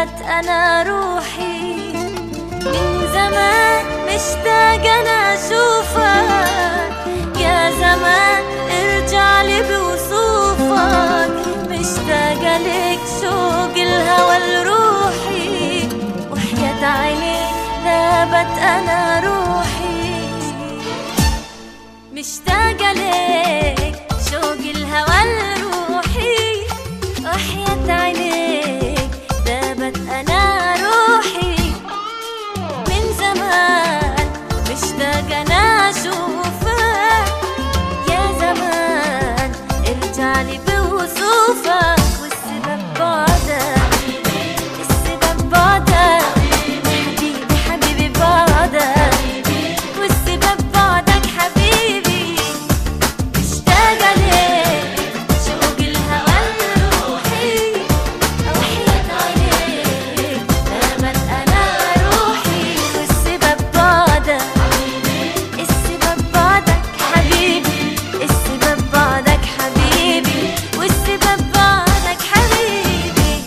ذابت أنا روحي من زمان مشتاقة أنا أشوفك يا زمان ارجع لي بوصوفك مشتاقة لك شوق الهوى لروحي وحياة عيني ذابت أنا روحي مشتاقة لك شوق الهوى لروحي وحياة عينيك ذابت أنا روحي من زمان مشتاقة أنا أشوفك يا زمان ارجع لي بوصوفك والسبب بعدك السبب بعدك حبيبي حبيبي بعدك والسبب بعدك حبيبي مشتاقة ليك شوق الهوى لروحي وحياة عينيك نامت أنا روحي والسبب بعدك السبب بعدك حبيبي السبب بعدك حبيبي والسبب بعدك حبيبي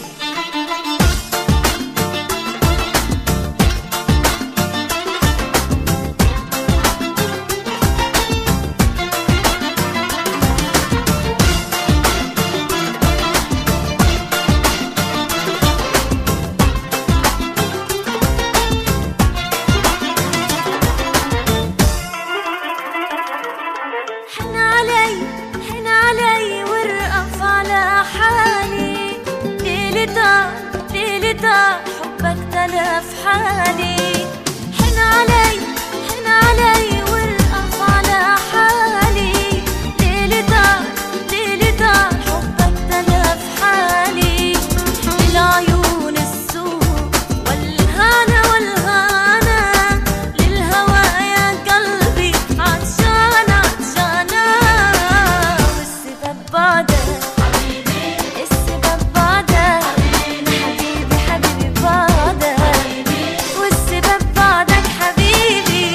حن علي حن علي وارقف على حالي ليلي طار ليلي طار حبك تلف حالي حن علي حن علي وارقف على حالي ليلي طار ليلي طار حبك تلف حالي العيون السوق والهنا والهنا للهوى يا قلبي عطشان عطشانة والسبب بعدك السبب بعدك حبيبي حبيبي بعدك والسبب بعدك حبيبي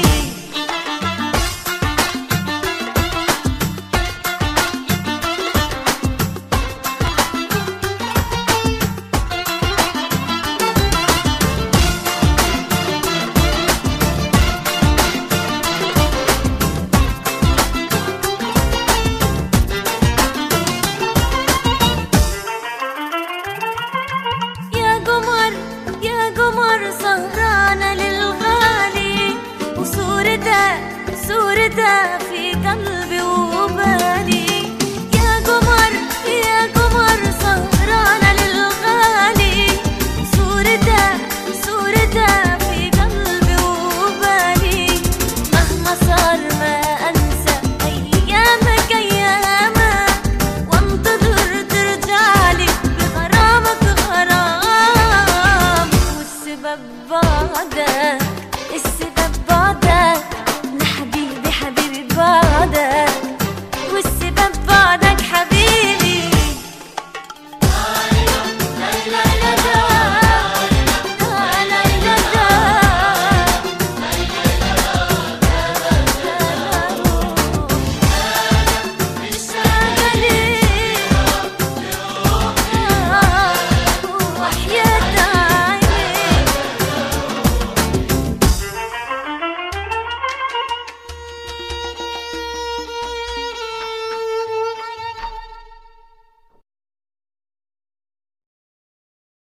يا قمر يا قمر سهرانة للغالي وصورته صورته في قلبي وبالي يا قمر يا قمر سهرانة للغالي صورته صورته في قلبي وبالي مهما صار ما أنسى أيامك أيامك وانتظر ترجعلي بغرامك غرام والسبب بعدك السبب بعدك أنا حبيبي حبيبي بعدك